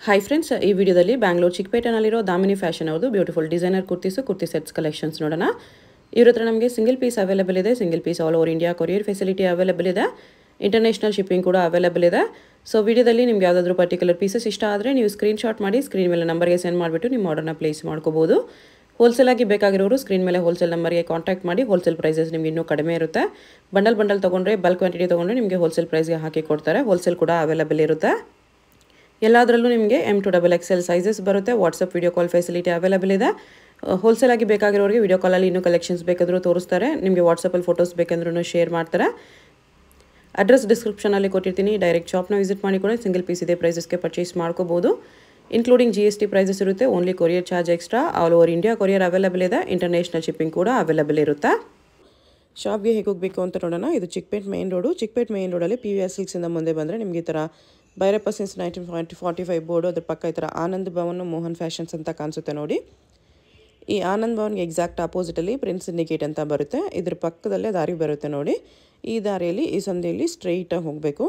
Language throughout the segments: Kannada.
ಹಾಯ್ ಫ್ರೆಂಡ್ಸ್ ಈ ವಿಡಿಯೋದಲ್ಲಿ ಬ್ಯಾಂಗ್ಳೂರು ಚಿಕ್ಕಪೇಟೆನಲ್ಲಿರೋ ದಾಮಿನಿ ಫ್ಯಾಷನ್ ಅವ್ರದ್ದು beautiful designer kurtis kurti sets collections ನೋಡೋಣ ಇವ್ರ ಹತ್ರ ನಮಗೆ ಸಿಂಗಲ್ ಪೀಸ್ ಅವೈಲೇಬಲ್ ಇದೆ single piece all over India courier facility available ಇದೆ ಇಂಟರ್ನ್ಯಾಷನಲ್ ಶಿಪ್ಪಿಂಗ್ ಕೂಡ ಅವೈಲೇಬಲ್ ಇದೆ ಸೊ ವಿಡಿಯೋದಲ್ಲಿ ನಿಮ್ಗೆ ಯಾವುದಾದ್ರೂ ಪರ್ಟಿಕ್ಯುಲರ್ ಪೀಸಸ್ ಇಷ್ಟ ಆದರೆ ನೀವು ಸ್ಕ್ರೀನ್ಶಾಟ್ ಮಾಡಿ ಸ್ಕ್ರೀನ್ ಮೇಲೆ ನಂಬರ್ಗೆ ಸೆಂಡ್ ಮಾಡಿಬಿಟ್ಟು ನಿಮ್ಮ ಆರ್ಡರ್ನ ಪ್ಲೇಸ್ ಮಾಡ್ಕೋಬೋದು ಹೋಲ್ಸೇಲ್ ಆಗಿ ಬೇಕಾಗಿರೋರು ಸ್ಕ್ರೀನ್ ಮೇಲೆ ಹೋಲ್ಸೇಲ್ ನಂಬರ್ಗೆ ಕಾಂಟ್ಯಾಕ್ಟ್ ಮಾಡಿ ಹೋಲ್ಸೇಲ್ ಪ್ರೈಸಸ್ ನಿಮ್ಗೆ ಇನ್ನೂ ಕಡಿಮೆ ಇರುತ್ತೆ ಬಂಡಲ್ ಬಂಡಲ್ ತೊಗೊಂಡ್ರೆ ಬಲ್ಕ್ ಕ್ವಾಂಟಿಟಿ ತೊಗೊಂಡ್ರೆ ನಿಮಗೆ ಹೋಲ್ಸೇಲ್ ಪ್ರೈಸ್ಗೆ ಹಾಕಿ ಕೊಡ್ತಾರೆ ಹೋಲ್ಸೇಲ್ ಕೂಡ ಅವೈಲೇಬಲ್ ಇರುತ್ತೆ ಎಲ್ಲದರಲ್ಲೂ ನಿಮಗೆ M to double XL sizes ಬರುತ್ತೆ WhatsApp video call facility available ಇದೆ ಹೋಲ್ಸೇಲ್ ಆಗಿ ಬೇಕಾಗಿರೋರಿಗೆ ವಿಡಿಯೋ ಕಾಲಲ್ಲಿ ಇನ್ನೂ ಕಲೆಕ್ಷನ್ಸ್ ಬೇಕಾದರೂ ತೋರಿಸ್ತಾರೆ ನಿಮಗೆ ವಾಟ್ಸಪ್ಪಲ್ಲಿ ಫೋಟೋಸ್ ಬೇಕಂದ್ರೂ ಶೇರ್ ಮಾಡ್ತಾರೆ ಅಡ್ರೆಸ್ ಡಿಸ್ಕ್ರಿಪ್ಷನಲ್ಲಿ ಕೊಟ್ಟಿರ್ತೀನಿ ಡೈರೆಕ್ಟ್ ಶಾಪ್ನ ವಿಸಿಟ್ ಮಾಡಿ ಕೂಡ ಸಿಂಗಲ್ ಪೀಸ್ ಇದೆ ಪ್ರೈಸಸ್ಗೆ ಪರ್ಚೇಸ್ ಮಾಡ್ಕೋಬೋದು including G S T prices ಇರುತ್ತೆ only courier charge extra all over India courier available ಇದೆ ಇಂಟರ್ನ್ಯಾಷನಲ್ ಶಿಪ್ಪಿಂಗ್ ಕೂಡ ಅವೈಲೇಬಲ್ ಇರುತ್ತೆ ಶಾಪ್ಗೆ ಹೇಗೆ ಹೋಗಬೇಕು ಅಂತ ನೋಡೋಣ ಇದು Chickpet main road Chickpet main ರೋಡಲ್ಲಿ ಪಿ ವಿ ಆರ್ ಸಿಲ್ಕ್ಸಿಂದ ಮುಂದೆ ಬಂದರೆ ನಿಮಗೆ ಈ ಥರ Bhairappa since nineteen forty forty five board ಅದ್ರ ಪಕ್ಕ ಈ ಥರ ಆನಂದ್ ಭವನ್ ಮೋಹನ್ ಫ್ಯಾಷನ್ಸ್ ಅಂತ ಕಾಣಿಸುತ್ತೆ ನೋಡಿ ಈ ಆನಂದ್ ಭವನ್ಗೆ ಎಕ್ಸಾಕ್ಟ್ ಆಪೋಸಿಟಲ್ಲಿ ಪ್ರಿನ್ಸ್ ಇಂಡಿಕೇಟ್ ಅಂತ ಬರುತ್ತೆ ಇದ್ರ ಪಕ್ಕದಲ್ಲೇ ದಾರಿ ಬರುತ್ತೆ ನೋಡಿ ಈ ದಾರಿಯಲ್ಲಿ ಈ ಸಂಧಿಯಲ್ಲಿ ಸ್ಟ್ರೈಟಾಗಿ ಹೋಗಬೇಕು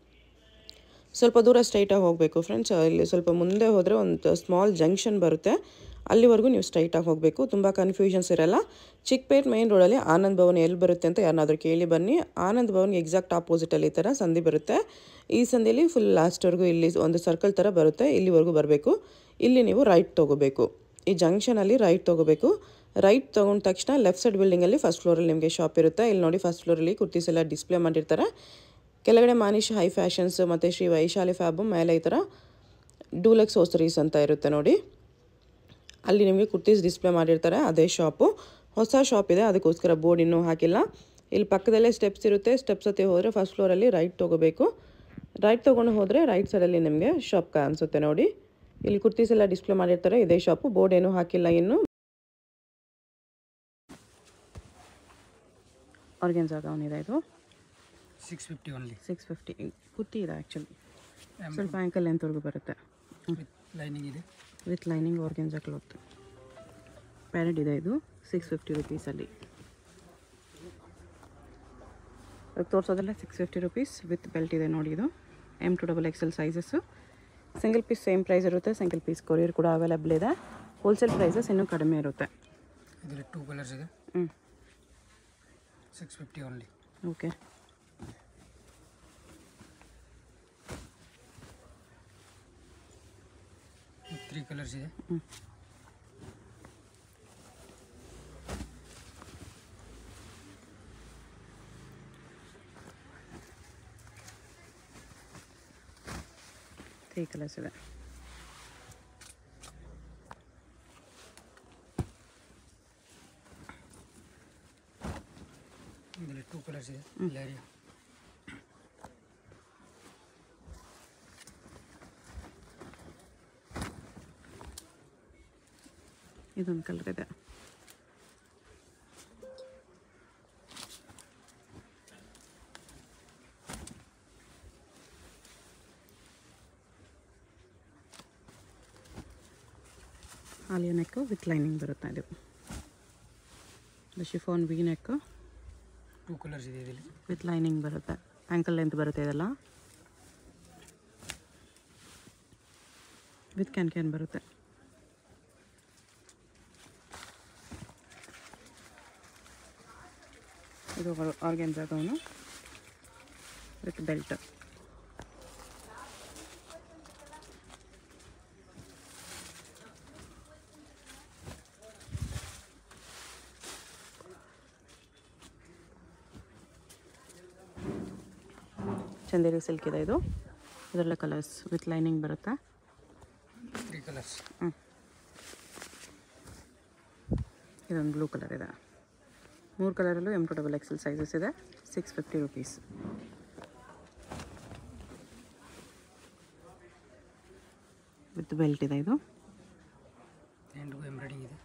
ಸ್ವಲ್ಪ ದೂರ ಸ್ಟ್ರೈಟಾಗಿ ಹೋಗಬೇಕು ಫ್ರೆಂಡ್ಸ್ ಇಲ್ಲಿ ಸ್ವಲ್ಪ ಮುಂದೆ ಹೋದರೆ ಒಂದು ಸ್ಮಾಲ್ ಜಂಕ್ಷನ್ ಬರುತ್ತೆ ಅಲ್ಲಿವರೆಗೂ ನೀವು ಸ್ಟ್ರೈಟಾಗಿ ಹೋಗಬೇಕು ತುಂಬ ಕನ್ಫ್ಯೂಷನ್ಸ್ ಇರಲ್ಲ ಚಿಕ್ಕಪೇಟ್ ಮೈನ್ ರೋಡಲ್ಲಿ ಆನಂದ್ ಭವನ್ ಎಲ್ಲಿ ಬರುತ್ತೆ ಅಂತ ಯಾರನ್ನಾದ್ರೂ ಕೇಳಿ ಬನ್ನಿ ಆನಂದ್ ಭವನ್ಗೆ ಎಕ್ಸಾಕ್ಟ್ ಆಪೋಸಿಟಲ್ಲಿ ಈ ಥರ ಸಂಧಿ ಬರುತ್ತೆ ಈ ಸಂಧಿಯಲ್ಲಿ ಫುಲ್ ಲಾಸ್ಟ್ವರೆಗೂ ಇಲ್ಲಿ ಒಂದು ಸರ್ಕಲ್ ಥರ ಬರುತ್ತೆ ಇಲ್ಲಿವರೆಗೂ ಬರಬೇಕು ಇಲ್ಲಿ ನೀವು ರೈಟ್ ತೊಗೋಬೇಕು ಈ ಜಂಕ್ಷನಲ್ಲಿ ರೈಟ್ ತೊಗೋಬೇಕು ರೈಟ್ ತೊಗೊಂಡ ತಕ್ಷಣ ಲೆಫ್ಟ್ ಸೈಡ್ ಬಿಲ್ಡಿಂಗಲ್ಲಿ ಫಸ್ಟ್ ಫ್ಲೋರಲ್ಲಿ ನಿಮಗೆ ಶಾಪ್ ಇರುತ್ತೆ ಇಲ್ಲಿ ನೋಡಿ ಫಸ್ಟ್ ಫ್ಲೋರಲ್ಲಿ ಕುರ್ತೀಸ್ ಎಲ್ಲ ಡಿಸ್ಪ್ಲೇ ಮಾಡಿರ್ತಾರೆ ಕೆಳಗಡೆ ಮಾನಿಶ್ ಹೈ ಫ್ಯಾಷನ್ಸ್ ಮತ್ತು ಶ್ರೀ ವೈಶಾಲಿ ಫ್ಯಾಬು ಮೇಲೆ ಈ ಥರ ಡೂಲೆಕ್ಸ್ ಓಸರೀಸ್ ಅಂತ ಇರುತ್ತೆ ನೋಡಿ ಅಲ್ಲಿ ನಿಮಗೆ ಕುರ್ತೀಸ್ ಡಿಸ್ಪ್ಲೇ ಮಾಡಿರ್ತಾರೆ ಅದೇ ಶಾಪು ಹೊಸ ಶಾಪ್ ಇದೆ ಅದಕ್ಕೋಸ್ಕರ ಬೋರ್ಡ್ ಇನ್ನೂ ಹಾಕಿಲ್ಲ ಇಲ್ಲಿ ಪಕ್ಕದಲ್ಲೇ ಸ್ಟೆಪ್ಸ್ ಇರುತ್ತೆ ಸ್ಟೆಪ್ಸ್ ಹತ್ತಿ ಹೋದರೆ ಫಸ್ಟ್ ಫ್ಲೋರಲ್ಲಿ ರೈಟ್ ತೊಗೋಬೇಕು ರೈಟ್ ತೊಗೊಂಡು ಹೋದರೆ ರೈಟ್ ಸೈಡಲ್ಲಿ ನಿಮಗೆ ಶಾಪ್ ಕಾಣಿಸುತ್ತೆ ನೋಡಿ ಇಲ್ಲಿ ಕುರ್ತೀಸ್ ಎಲ್ಲ ಡಿಸ್ಪ್ಲೇ ಮಾಡಿರ್ತಾರೆ ಇದೇ ಶಾಪು ಬೋರ್ಡ್ ಏನೂ ಹಾಕಿಲ್ಲ ಇನ್ನು ಆರ್ಗೆನ್ಸ್ ಆಗವನಿದೆ ಇದು six fifty only six fifty kurti ಇದೆ ಆ್ಯಕ್ಚುಲಿ ಸ್ವಲ್ಪ ಆ್ಯಂಕಲ್ ಲೆಂತ್ವರೆಗೂ ಬರುತ್ತೆ ವಿತ್ ಲೈನಿಂಗ್ ಇದೆ with lining organza cloth paired ಇದೆ ಇದು ಸಿಕ್ಸ್ ಫಿಫ್ಟಿ ರುಪೀಸಲ್ಲಿ ಇವಾಗ ತೋರಿಸೋದಲ್ಲ six fifty rupees with belt ಇದೆ ನೋಡಿ ಇದು M to double XL sizes single piece same price ಇರುತ್ತೆ ಸಿಂಗಲ್ ಪೀಸ್ ಕೊರಿಯರ್ ಕೂಡ ಅವೈಲೇಬಲ್ ಇದೆ ಹೋಲ್ಸೇಲ್ ಪ್ರೈಸಸ್ ಇನ್ನೂ ಕಡಿಮೆ ಇರುತ್ತೆ ಇದರಲ್ಲಿ ಟೂ ಕಲರ್ಸ್ ಇದೆ ಹ್ಞೂ six fifty only okay three colours ಇದೆ ತ್ರೀ ಕಲರ್ಸ್ ಇದೆ ಇದರಲ್ಲಿ ಟೂ ಕಲರ್ಸ್ ಇದೆ ಲೇರಿಯಾ ಇದೊಂದು ಕಲರ್ ಇದೆ ಆಲಿಯಾ ನೆಕ್ಕು ವಿತ್ ಲೈನಿಂಗ್ ಬರುತ್ತೆ ಇದು ಇದು chiffon V neck two colours ಇದೆ ಇದರಲ್ಲಿ ವಿತ್ ಲೈನಿಂಗ್ ಬರುತ್ತೆ ಆ್ಯಂಕಲ್ ಲೆಂತ್ ಬರುತ್ತೆ ಇದೆಲ್ಲ ವಿತ್ ಕ್ಯಾನ್ ಕ್ಯಾನ್ ಬರುತ್ತೆ ಇದು ಆರ್ಗೆನ್ಸ್ ಆಗವನು ವಿತ್ ಬೆಲ್ಟ್ ಚಂದೇರಿ ಸಿಲ್ಕ್ ಇದೆ ಇದು ಇದರಲ್ಲ ಕಲರ್ಸ್ ವಿತ್ ಲೈನಿಂಗ್ ಬರುತ್ತೆ ತ್ರೀ ಕಲರ್ಸ್ ಇದೊಂದು ಬ್ಲೂ ಕಲರ್ ಇದೆ ಮೂರು ಕಲರಲ್ಲೂ M to double XL sizes ಇದೆ six fifty rupees with belt ಇದೆ ಇದು ಎಂಡ್ಗೂ ಎಂಬ್ರಾಯ್ಡಿಂಗ್ ಇದೆ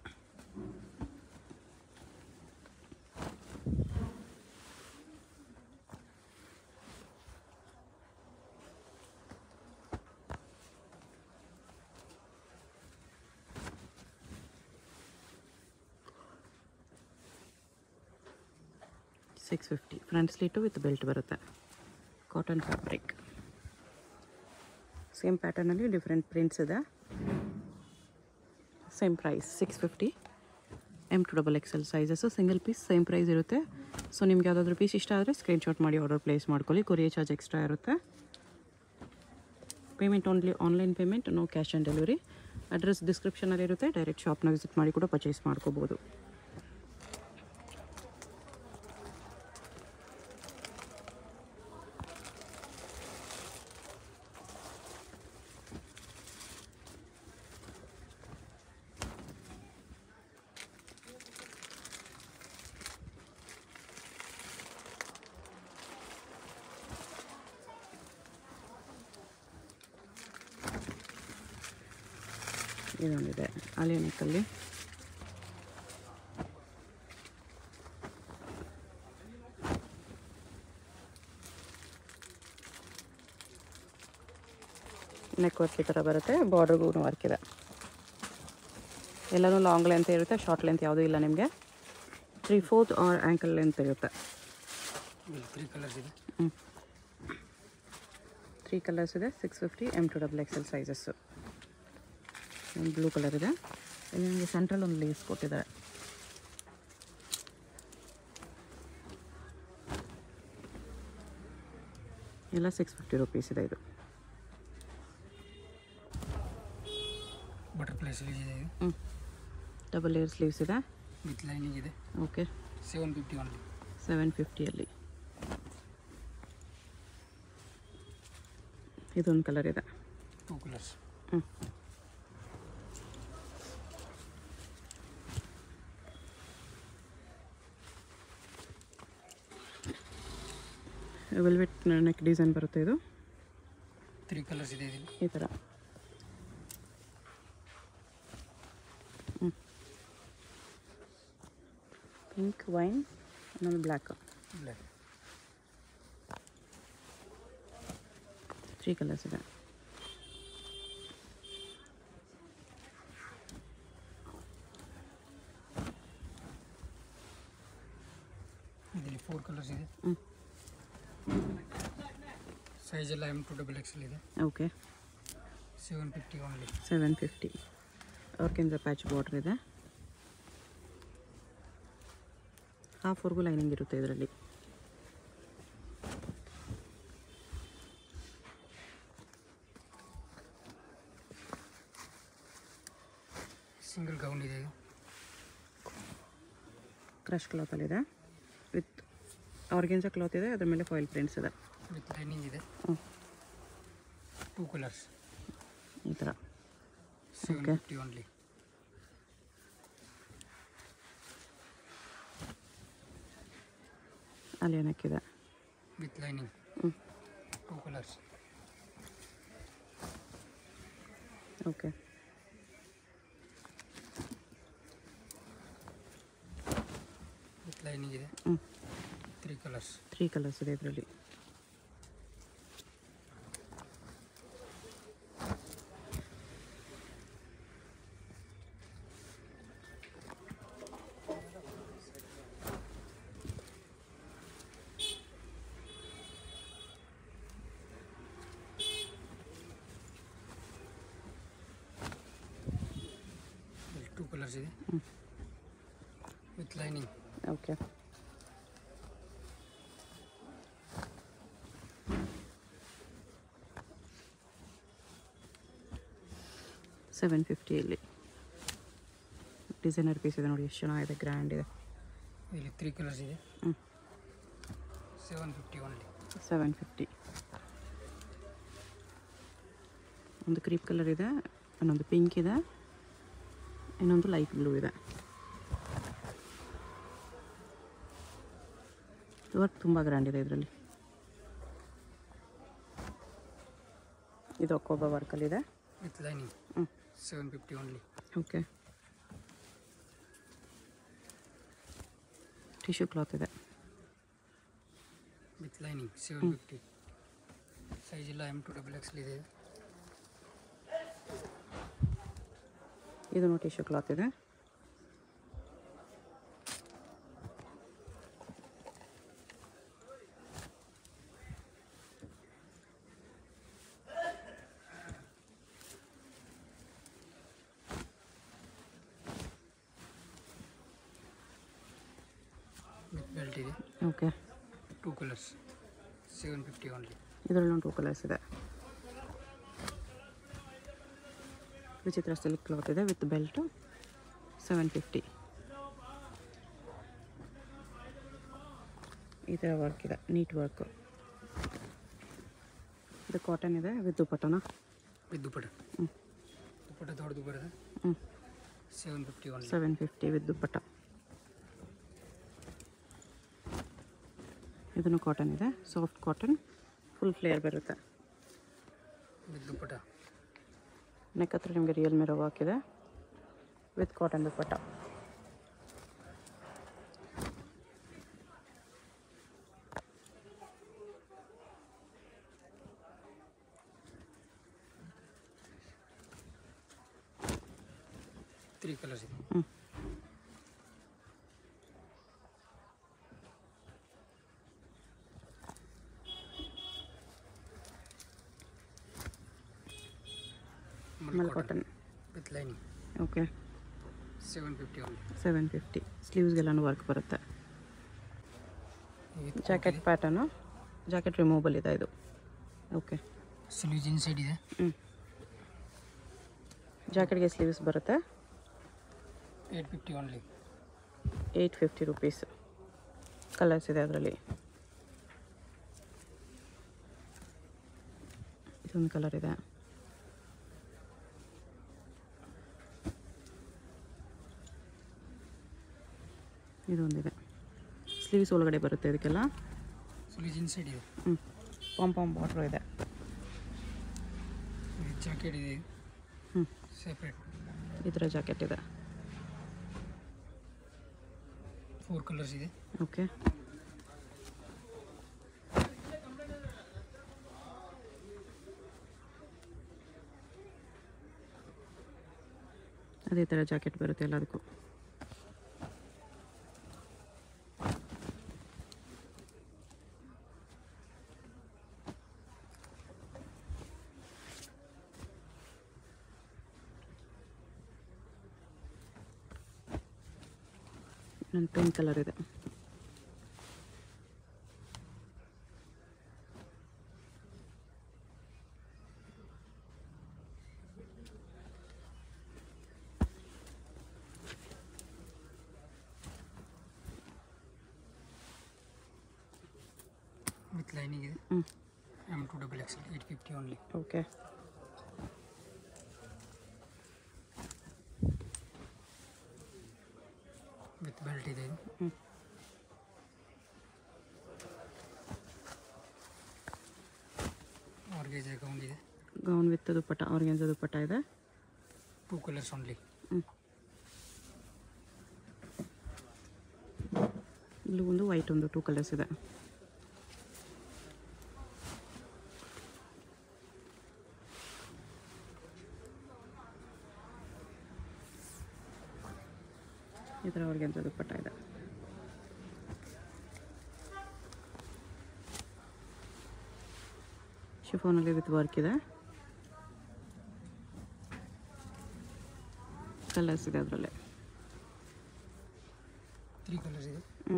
six fifty front slit with belt ಬರುತ್ತೆ cotton fabric same ಪ್ಯಾಟರ್ನಲ್ಲಿ different prints ಇದೆ same price six fifty M to double XL sizes single piece same price ಇರುತ್ತೆ ಸೊ ನಿಮ್ಗೆ ಯಾವುದಾದ್ರೂ ಪೀಸ್ ಇಷ್ಟ ಆದರೆ ಸ್ಕ್ರೀನ್ಶಾಟ್ ಮಾಡಿ ಆರ್ಡರ್ ಪ್ಲೇಸ್ ಮಾಡ್ಕೊಳ್ಳಿ ಕೊರಿಯರ್ ಚಾರ್ಜ್ ಎಕ್ಸ್ಟ್ರಾ ಇರುತ್ತೆ payment only online payment no cash on delivery address ಡಿಸ್ಕ್ರಿಪ್ಷನಲ್ಲಿ ಇರುತ್ತೆ ಡೈರೆಕ್ಟ್ ಶಾಪ್ನ ವಿಸಿಟ್ ಮಾಡಿ ಕೂಡ ಪರ್ಚೇಸ್ ಮಾಡ್ಕೋಬೋದು ಇದೊಂದಿದೆ ಅಲೆ ನೆಕ್ಕಲ್ಲಿ ನೆಕ್ ವರ್ಕ್ ಈ ಥರ ಬರುತ್ತೆ ಬಾರ್ಡರ್ಗೂ ವರ್ಕ್ ಇದೆ ಎಲ್ಲನೂ ಲಾಂಗ್ ಲೆಂತ್ ಇರುತ್ತೆ ಶಾರ್ಟ್ ಲೆಂತ್ ಯಾವುದೂ ಇಲ್ಲ ನಿಮಗೆ three fourth or ankle length ಇರುತ್ತೆ ಇಲ್ಲಿ ತ್ರೀ ಕಲರ್ಸ್ ಇದೆ ತ್ರೀ ಕಲರ್ಸ್ ಇದೆ six fifty M to double XL sizes ಒಂದು ಬ್ಲೂ ಕಲರ್ ಇದೆ ಇಲ್ಲಿ ನಿಮಗೆ ಸೆಂಟ್ರಲ್ ಒಂದು ಲೀಸ್ ಕೊಟ್ಟಿದ್ದಾರೆ ಎಲ್ಲ ಸಿಕ್ಸ್ ಫಿಫ್ಟಿ ರುಪೀಸ್ ಇದೆ ಇದು ಬಟರ್ಫ್ಲೈ ಸ್ಲೀವ್ ಇದೆ ಇದು ಹ್ಞೂ ಡಬಲ್ ಏರ್ ಸ್ಲೀವ್ಸ್ ಇದೆ ವಿತ್ ಲೈನಿಂಗ್ ಇದೆ okay seven fifty only seven ಫಿಫ್ಟಿಯಲ್ಲಿ ಇದೊಂದು ಕಲರ್ ಇದೆ ಟೂ ಕಲರ್ಸ್ ಹ್ಞೂ ವೆಲ್ವೆಟ್ ನೆಕ್ ಡಿಸೈನ್ ಬರುತ್ತೆ ಇದು ತ್ರೀ ಕಲರ್ಸ್ ಇದೆ ಇದರಲ್ಲಿ ಈ ಥರ ಹ್ಞೂ ಪಿಂಕ್ ವೈನ್ ಇನ್ನೊಂದು ಬ್ಲ್ಯಾಕ್ ಬ್ಲ್ಯಾಕ್ ತ್ರೀ ಕಲರ್ಸ್ ಇದೆ ಇದರಲ್ಲಿ ಫೋರ್ ಕಲರ್ಸ್ ಇದೆ ಹ್ಞೂ ಸೈಜ್ ಎಲ್ಲ ಎಮ್ ಟು ಡಬಲ್ ಎಕ್ಸೆಲ್ ಇದೆ okay seven fifty only seven fifty ಅವ್ರಕ್ಕಿಂತ ಪ್ಯಾಚ್ ಬಾರ್ಡ್ರ್ ಇದೆ ಹಾಫ್ವರೆಗೂ ಲೈನಿಂಗ್ ಇರುತ್ತೆ ಇದರಲ್ಲಿ ಸಿಂಗಲ್ ಗೌನ್ ಇದೆ ಇದು ಕ್ರಶ್ ಕ್ಲಾತಲ್ಲಿದೆ ವಿತ್ ಆರ್ಗೆನ್ಸ ಕ್ಲಾತ್ ಇದೆ ಅದ್ರ ಮೇಲೆ ಫಾಯಿಲ್ ಪ್ರಿಂಟ್ಸ್ ಇದೆ ವಿತ್ ಲೈನಿಂಗ್ ಇದೆ ಹ್ಞೂ ಟೂ ಕಲರ್ಸ್ ಈ ಥರ ಸೆವೆನ್ Okay. ಫಿಫ್ಟಿ ಒನ್ಲಿ ಅಲ್ಲಿ ಏನಕ್ಕಿದೆ ವಿತ್ ಲೈನಿಂಗ್ ಹ್ಞೂ two colours okay with lining ಇದೆ ಹ್ಞೂ ತ್ರೀ ಕಲರ್ಸ್ ತ್ರೀ ಕಲರ್ಸ್ ಇದೆ ಇದರಲ್ಲಿ ಇಲ್ಲಿ ಟೂ ಕಲರ್ಸ್ ಇದೆ ಹ್ಞೂ ವಿತ್ ಲೈನಿಂಗ್ ಓಕೆ ಸೆವೆನ್ ಫಿಫ್ಟಿಯಲ್ಲಿ ಡಿಸೈನರ್ ಪೀಸ್ ಇದೆ ನೋಡಿ ಎಷ್ಟು ಚೆನ್ನಾಗಿದೆ ಗ್ರ್ಯಾಂಡ್ ಇದೆ ಇಲ್ಲಿ ತ್ರೀ ಕಲರ್ಸ್ ಇದೆ ಹ್ಞೂ seven fifty only seven fifty ಒಂದು ಕ್ರೀಪ್ ಕಲರ್ ಇದೆ ಇನ್ನೊಂದು ಪಿಂಕ್ ಇದೆ ಇನ್ನೊಂದು ಲೈಟ್ ಬ್ಲೂ ಇದೆ ವರ್ಕ್ ತುಂಬ ಗ್ರ್ಯಾಂಡ್ ಇದೆ ಇದರಲ್ಲಿ ಇದು ಒಕ್ಕೊಬ್ಬ ವರ್ಕಲ್ಲಿದೆ ವಿತ್ ಲೈನಿಂಗ್ ಹ್ಞೂ seven fifty only okay tissue cloth ಇದೆ with lining seven fifty size ಎಲ್ಲ ಎಮ್ ಟು ಡಬಲ್ ಎಕ್ಸ್ಲ್ ಇದೆ ಇದನ್ನು ಟಿಶ್ಯೂ ಕ್ಲಾತ್ ಇದೆ okay two colours seven fifty only ಇದರಲ್ಲೂ ಟೂ ಕಲರ್ಸ್ ಇದೆ ವಿಚಿತ್ರ ಸಿಲ್ಕ್ ಕ್ಲಾತ್ ಇದೆ ವಿತ್ ಬೆಲ್ಟು ಸೆವೆನ್ ಫಿಫ್ಟಿ ಈ ಥರ ವರ್ಕ್ ಇದೆ ನೀಟ್ ವರ್ಕು ಇದು ಕಾಟನ್ ಇದೆ ವಿತ್ ದುಪ್ಪಟ್ಟನ ವಿತ್ ದುಪ್ಪಟ ಹ್ಞೂ ದುಪ್ಪಟ ದೊಡ್ಡದು ಬರೋದು ಹ್ಞೂ seven fifty only seven fifty with dupatta ಇದನ್ನು ಕಾಟನ್ ಇದೆ ಸಾಫ್ಟ್ ಕಾಟನ್ ಫುಲ್ ಫ್ಲೇಯರ್ ಬರುತ್ತೆ ವಿತ್ ದುಪ್ಪಟ ನೆಕ್ ಹತ್ರ ನಿಮಗೆ ರಿಯಲ್ ಮಿರೋ ಹಾಕಿದೆ with cotton dupatta three colours ಇದೆ ಹ್ಞೂ mulmul cotton cotton with lining okay seven fifty only seven fifty ಸ್ಲೀವ್ಸ್ಗೆಲ್ಲನೂ ವರ್ಕ್ ಬರುತ್ತೆ with jacket pattern jacket removable ಇದೆ ಇದು ಓಕೆ ಸ್ಲೀವ್ಸ್ ಇನ್ಸೈಡ್ ಇದೆ ಹ್ಞೂ ಜಾಕೆಟ್ಗೆ ಸ್ಲೀವ್ಸ್ ಬರುತ್ತೆ eight fifty only eight fifty rupees colours ಇದೆ ಅದರಲ್ಲಿ ಇದೊಂದು ಕಲರ್ ಇದೆ ಇದೊಂದಿದೆ ಸ್ಲೀವ್ಸ್ ಒಳಗಡೆ ಬರುತ್ತೆ ಇದಕ್ಕೆಲ್ಲ ಸ್ಲೀವ್ಸ್ ಇನ್ಸೈಡ್ ಇದೆ ಹ್ಞೂ ಪಾಮ್ ಪಾಮ್ ಬಾಟ್ರು ಇದೆ ವಿತ್ ಜಾಕೆಟ್ ಇದೆ ಹ್ಞೂ ಸೆಪ್ರೇಟ್ ಈ ಥರ ಜಾಕೆಟ್ ಇದೆ ಫೋರ್ ಕಲರ್ಸ್ ಇದೆ ಓಕೆ ಅದೇ ಥರ ಜಾಕೆಟ್ ಬರುತ್ತೆ ಎಲ್ಲದಕ್ಕೂ ನನ್ನ ಪಿಂಕ್ ಕಲರ್ ಇದೆ ವಿತ್ ಲೈನಿಂಗ್ ಇದೆ ಹ್ಞೂ M to double X eight fifty only okay with belt ಇದೆ ಇದು ಹ್ಞೂ ಆರ್ಗೇಜ್ ಗೌನ್ ಇದೆ gown with dupatta organza dupatta ಇದೆ ಟೂ ಕಲರ್ಸ್ ಓನ್ಲಿ ಹ್ಞೂ ಬ್ಲೂ ಒಂದು ವೈಟ್ ಒಂದು ಟೂ ಕಲರ್ಸ್ ಇದೆ ಈ ಥರ ಆರ್ಗೆನ್ಸ ದುಪ್ಪಟ್ಟ ಇದೆ ಶಿಫೋನಲ್ಲಿ ವಿತ್ ವರ್ಕ್ ಇದೆ ಕಲರ್ಸ್ ಇದೆ ಅದರಲ್ಲೇ ತ್ರೀ ಕಲರ್ಸ್ ಇದೆ ಹ್ಞೂ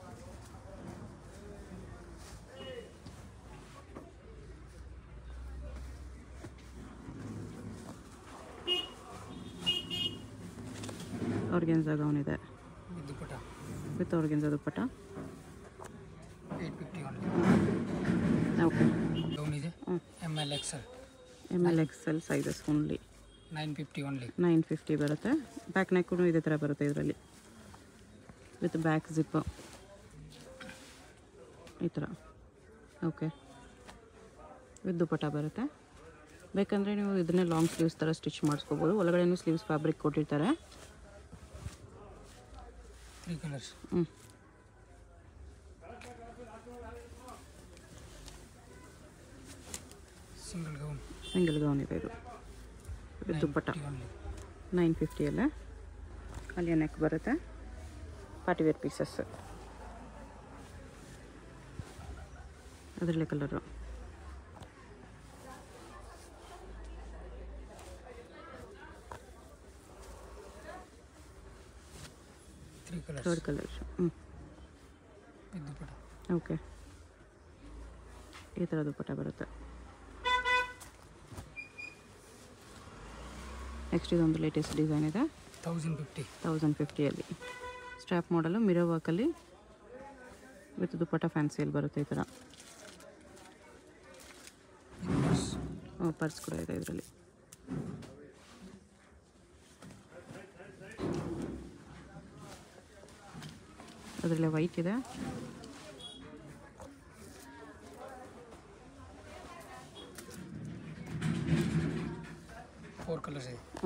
ಆರ್ಗೆನ್ಸ ಗೌನ್ ಇದೆ with dupatta with organza dupatta eight fifty only okay gown ಇದೆ ಹ್ಞೂ M L XL M L X L sizes only nine fifty only nine fifty ಬರುತ್ತೆ ಬ್ಯಾಕ್ ನೆಕ್ಕೂ ಇದೇ ಥರ ಬರುತ್ತೆ ಇದರಲ್ಲಿ ವಿತ್ ಬ್ಯಾಕ್ ಜಿಪ್ ಈ ಥರ ಓಕೆ ವಿತ್ ದುಪ್ಪಟ್ಟ ಬರುತ್ತೆ ಬೇಕಂದರೆ ನೀವು ಇದನ್ನೇ ಲಾಂಗ್ ಸ್ಲೀವ್ಸ್ ಥರ ಸ್ಟಿಚ್ ಮಾಡಿಸ್ಕೋಬೋದು ಒಳಗಡೆನೂ ಸ್ಲೀವ್ಸ್ ಫ್ಯಾಬ್ರಿಕ್ ಕೊಟ್ಟಿರ್ತಾರೆ ತ್ರೀ ಕಲರ್ಸ್ ಹ್ಞೂ ಸಿಂಗಲ್ ಗೌನ್ ಸಿಂಗಲ್ ಗೌನ್ ಇದೆ ಇದು ವಿತ್ ದುಪ್ಪಟ್ಟ ಓನ್ಲಿ ನೈನ್ ಫಿಫ್ಟಿಯಲ್ಲೇ ಅಲ್ಲಿ ನೆಕ್ ಬರುತ್ತೆ ಪಾರ್ಟಿ ವೇರ್ ಪೀಸಸ್ ಅದರಲ್ಲೇ colour three colours third colour ಹ್ಞೂ ವಿತ್ ದುಪ್ಪಟ ಓಕೆ ಈ ಥರ ದುಪ್ಪಟ್ಟ ಬರುತ್ತೆ ನೆಕ್ಸ್ಟ್ ಇದೊಂದು ಲೇಟೆಸ್ಟ್ ಡಿಸೈನ್ ಇದೆ ತೌಸಂಡ್ ಫಿಫ್ಟಿ ತೌಸಂಡ್ ಫಿಫ್ಟಿಯಲ್ಲಿ ಸ್ಟ್ರ್ಯಾಪ್ ಮಾಡಲು ಮಿರೋ ವರ್ಕಲ್ಲಿ ವಿತ್ ದುಪ್ಪಟ್ಟ ಫ್ಯಾನ್ಸಿಯಲ್ಲಿ ಬರುತ್ತೆ ಈ ಥರ ಪರ್ಸ್ ಕೂಡ ಇದೆ ಇದರಲ್ಲಿ ಅದರಲ್ಲಿ ವೈಟ್ ಇದೆ ಫೋರ್ ಕಲರ್ಸ್ ಇದೆ ಹ್ಞೂ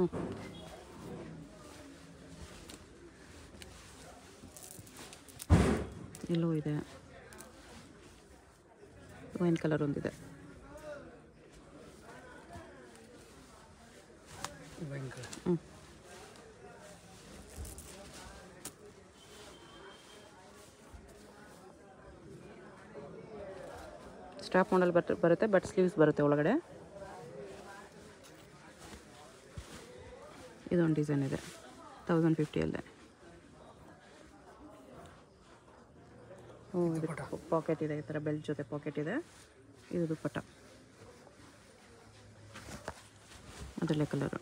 ಎಲ್ಲೋ ಇದೆ ವೈನ್ ಕಲರ್ ಒಂದಿದೆ ವೈನ್ ಕಲರ್ ಹ್ಞೂ ಸ್ಟಾಪ್ ಮಾಡಲ್ ಬಟ್ ಬರುತ್ತೆ ಬಟ್ ಸ್ಲೀವ್ಸ್ ಬರುತ್ತೆ ಒಳಗಡೆ ಇದೊಂದು ಡಿಸೈನ್ ಇದೆ ತೌಸಂಡ್ ಫಿಫ್ಟಿಯಲ್ಲೇ ಹ್ಞೂ ದುಪ್ಪಟ್ಟ. ಪಾಕೆಟ್ ಇದೆ ಈ ಥರ ಬೆಲ್ಟ್ ಜೊತೆ ಪಾಕೆಟ್ ಇದೆ ಇದು ದುಪ್ಪಟ್ಟ ಅದರಲ್ಲೇ ಕಲರು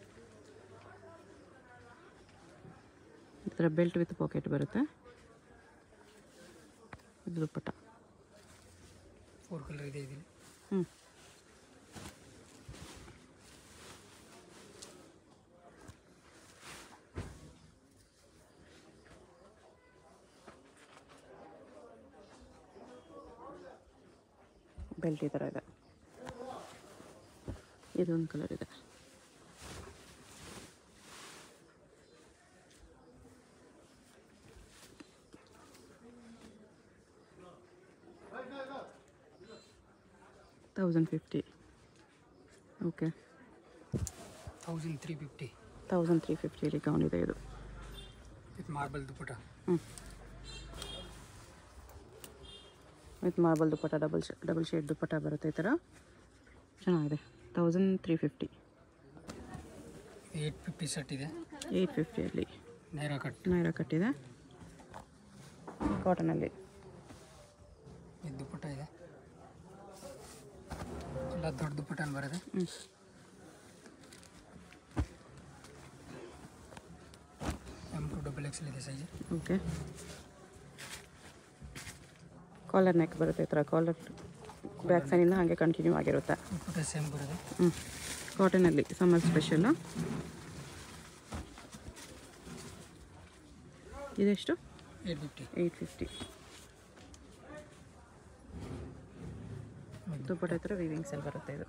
ಈ ಥರ ಬೆಲ್ಟ್ ವಿತ್ ಪಾಕೆಟ್ ಬರುತ್ತೆ ಇದು ದುಪ್ಪಟ್ಟ ಫೋರ್ ಕಲರ್ ಇದೆ ಇದರಲ್ಲಿ ಹ್ಞೂ ಬೆಲ್ಟ್ ಈ ಥರ ಇದೆ ಇದೊಂದು ಕಲರ್ ಇದೆ thousand fifty okay thousand three fifty thousand three ಫಿಫ್ಟಿಯಲ್ಲಿ ಗೌನ್ ಇದೆ ಇದು ವಿತ್ ಮಾರ್ಬಲ್ ದುಪ್ಪಟ ಹ್ಞೂ ವಿತ್ ಮಾರ್ಬಲ್ ದುಪ್ಪಟ್ಟ ಡಬಲ್ ಶೇ ಡಬಲ್ ಶೇಡ್ ದುಪ್ಪಟ್ಟ ಬರುತ್ತೆ ಈ ಥರ ಚೆನ್ನಾಗಿದೆ thousand three fifty eight fifty set ಇದೆ ಏಯ್ಟ್ ಫಿಫ್ಟಿಯಲ್ಲಿ ನೈರಾ ಕಟ್ ನೈರಾ ಕಟ್ಟಿದೆ ಕಾಟನಲ್ಲಿ ವಿತ್ ದುಪ್ಪಟ ಇದೆ ಎಲ್ಲ ದೊಡ್ಡ ದುಪ್ಪಟ ಬರುತ್ತೆ ಹ್ಞೂ ಎಮ್ ಟು ಡಬಲ್ ಎಕ್ಸೆಲ್ ಇದೆ ಸೈಜ್ ಓಕೆ ಕಾಲರ್ ನೆಕ್ ಬರುತ್ತೆ ಈ ಥರ ಕಾಲರ್ ಬ್ಯಾಕ್ ಸೈನಿಂದ ಹಾಗೆ ಕಂಟಿನ್ಯೂ ಆಗಿರುತ್ತೆ ದುಪ್ಪಟ ಸೇಮ್ ಬರುತ್ತೆ ಹ್ಞೂ ಕಾಟನಲ್ಲಿ ಸಮ್ಮರ್ ಸ್ಪೆಷಲ್ಲು ಇದೆಷ್ಟು eight fifty eight fifty dupatta ಹತ್ರ ವಿವಿಂಗ್ಸಲ್ಲಿ ಬರುತ್ತೆ ಇದು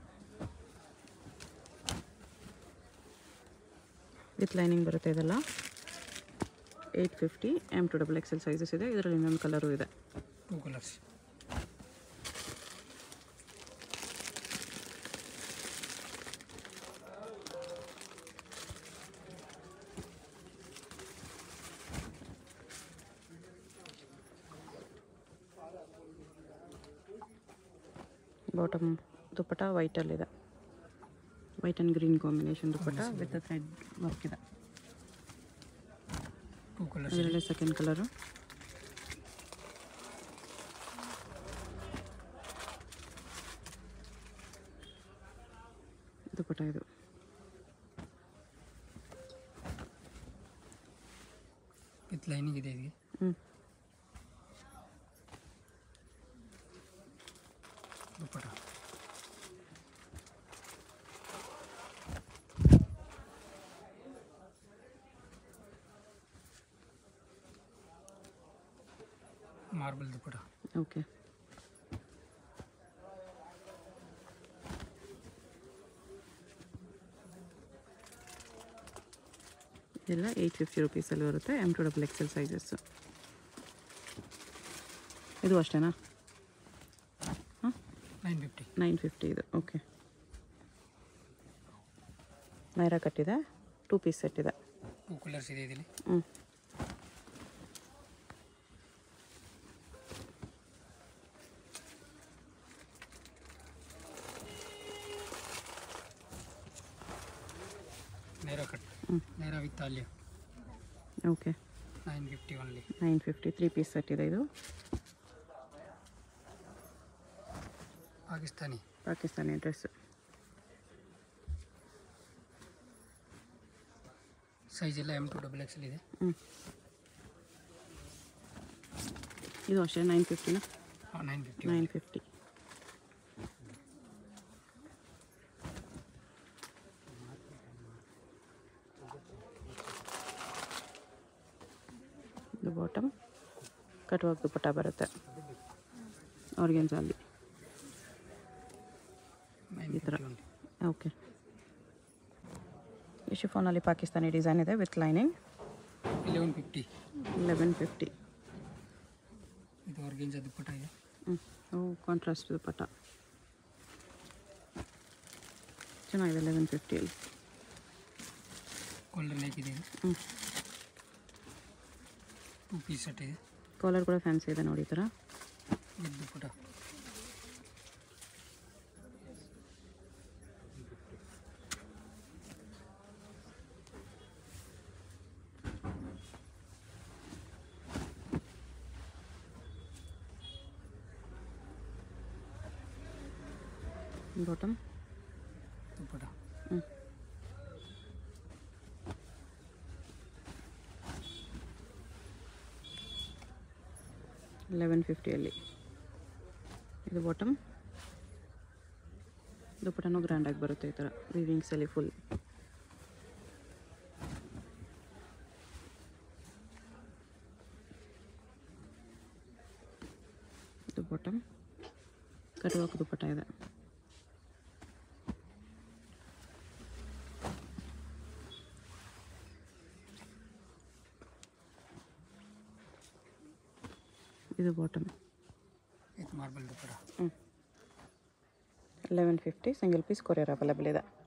ವಿತ್ ಲೈನಿಂಗ್ ಬರುತ್ತೆ ಇದೆಲ್ಲ eight fifty M to double XL sizes ಇದೆ ಇದರಲ್ಲಿ ಇನ್ನೊಂದು ಕಲರು ಇದೆ ಟೂ ಕಲರ್ಸ್ ಬಾಟಮ್ ದುಪ್ಪಟ್ಟ ವೈಟಲ್ಲಿದೆ white and green combination dupatta with thread work ಇದೆ ಟೂ ಕಲರ್ಸ್ ಅದರಲ್ಲೇ ಸೆಕೆಂಡ್ ಕಲರು ದುಪ್ಪಟ್ಟ ಇದು ವಿತ್ ಲೈನಿಂಗ್ ಇದೆ ಇದಕ್ಕೆ ಹ್ಞೂ ದುಪ್ಪಟ ಮಾರ್ಬಲ್ ದುಪ್ಪಟ ಓಕೆ ಇದೆಲ್ಲ ಏಯ್ಟ್ ಫಿಫ್ಟಿ ರುಪೀಸಲ್ಲಿ ಬರುತ್ತೆ M to double XL sizes ಇದು ಅಷ್ಟೇನಾ ಹಾಂ ನೈನ್ ಫಿಫ್ಟಿ ನೈನ್ ಫಿಫ್ಟಿ ಇದು ಓಕೆ ನೈರಾ ಕಟ್ಟಿದೆ ಟೂ ಪೀಸ್ ಸೆಟ್ ಇದೆ ಟೂ ಕಲರ್ಸ್ ಇದೆ ಇದರಲ್ಲಿ ಹ್ಞೂ ನೇರ ಕಟ್ ಹ್ಮ್. ನೇರ with Alia okay nine fifty only nine fifty three piece set ಇದೆ ಇದು ಪಾಕಿಸ್ತಾನಿ ಪಾಕಿಸ್ತಾನಿ ಡ್ರೆಸ್ ಸೈಜ್ ಎಲ್ಲ ಎಮ್ ಟು ಡಬಲ್ ಎಕ್ಸೆಲ್ ಇದೆ ಹ್ಞೂ ಇದು ಅಷ್ಟೇ ನೈನ್ ಫಿಫ್ಟಿನ ನೈನ್ ಫಿಫ್ಟಿ ನೈನ್ ಫಿಫ್ಟಿ ಇದು ಬಾಟಮ್ ಕಟ್ಟುವಾಗ ದುಪ್ಪಟ್ಟ ಬರುತ್ತೆ ಆರ್ಗೆನ್ಸಲ್ಲಿ ನೈನ್ ಈ ಥರ ಫಿಫ್ಟಿ ಓಕೆ ಈ ಶಿಫಾನಲ್ಲಿ ಪಾಕಿಸ್ತಾನಿ ಡಿಸೈನ್ ಇದೆ with lining eleven fifty eleven fifty ಇದು ಆರ್ಗೆಂಜ್ ದುಪ್ಪಟ್ಟ ಇದೆ ಹ್ಞೂ ಕಾಂಟ್ರಾಸ್ಟ್ ದುಪ್ಪಟ್ಟ ಚೆನ್ನಾಗಿದೆ ಲೆವೆನ್ ಫಿಫ್ಟಿಯಲ್ಲಿ ಕಾಲರ್ ಲೈಕ್ ಇದೆ ಹ್ಞೂ ಟೂ ಪೀಸ್ ಸೆಟ್ ಇದೆ ಕಾಲರ್ ಕೂಡ ಫ್ಯಾನ್ಸಿ ಇದೆ ನೋಡಿ ಈ ಥರ ವಿತ್ ದುಪ್ಪಟ್ಟ ಬಾಟಮ್ ದುಪ್ಪಟ್ಟ ಹ್ಞೂ ಲೆವೆನ್ ಫಿಫ್ಟಿಯಲ್ಲಿ ಇದು ಬಾಟಮ್ ದುಪ್ಪಟನೂ ಗ್ರ್ಯಾಂಡಾಗಿ ಬರುತ್ತೆ ಈ ಥರ ವಿವಿಂಗ್ಸಲ್ಲಿ ಫುಲ್ ಇದು ಬಾಟಮ್ ಕಟುವಾಕ್ ದುಪ್ಪಟ ಇದೆ ಇದು ಬಾಟಮ್ ವಿತ್ ಮಾರ್ಬಲ್ ದುಪ್ಪಟ್ಟ ಹ್ಞೂ eleven fifty single piece courier available ಇದೆ